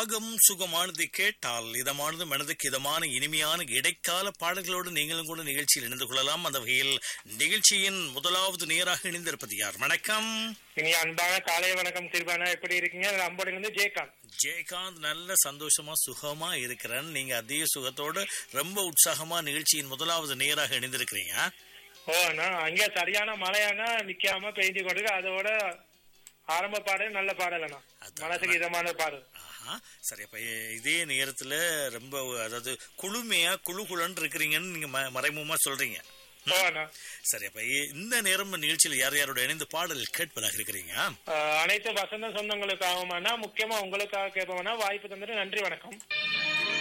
ராகம் சுகமானதை கேட்டால் இதமானது மனதுக்கு இதமான இனிமையான இடைக்கால பாடல்களோடு நீங்களும் கூட நிகழ்ச்சியில் இணைந்து கொள்ளலாம் அந்த வகையில் நிகழ்ச்சியின் முதலாவது நேராக இணைந்திருப்பது யார் வணக்கம் இனி அன்பான காலை வணக்கம் சிறுபானா எப்படி இருக்கீங்க அம்போடில இருந்து ஜெயகாந்த் ஜெயகாந்த் நல்ல சந்தோஷமா சுகமா இருக்கிறேன் நீங்க அதே சுகத்தோட ரொம்ப உற்சாகமா நிகழ்ச்சியின் முதலாவது நேராக இணைந்திருக்கிறீங்க ஓ அண்ணா அங்க சரியான மழையானா நிக்காம பெய்து கொண்டு அதோட ஆரம்ப பாடல் நல்ல பாடல் அண்ணா அதான். மனசுக்கு இதமான பாடல் ஆஹா சரி அப்ப இ- இதே நேரத்துல ரொம்ப அதாவது குளுமையா குழு குழுன்னு இருக்கிறீங்கன்னு நீங்க ம- மறைமுகமா சொல்றீங்க ஓ அண்ணா சரி அப்ப இ- இந்த நேரம் நிகழ்ச்சியில் யார் யாரோட இணைந்து பாடல் கேட்பதாக இருக்கிறீங்க ஆஹ் அனைத்து வசந்த சொந்தங்களுக்காகவும் அண்ணா முக்கியமா உங்களுக்காக கேட்போம்னா வாய்ப்பு தந்துட்டு நன்றி வணக்கம்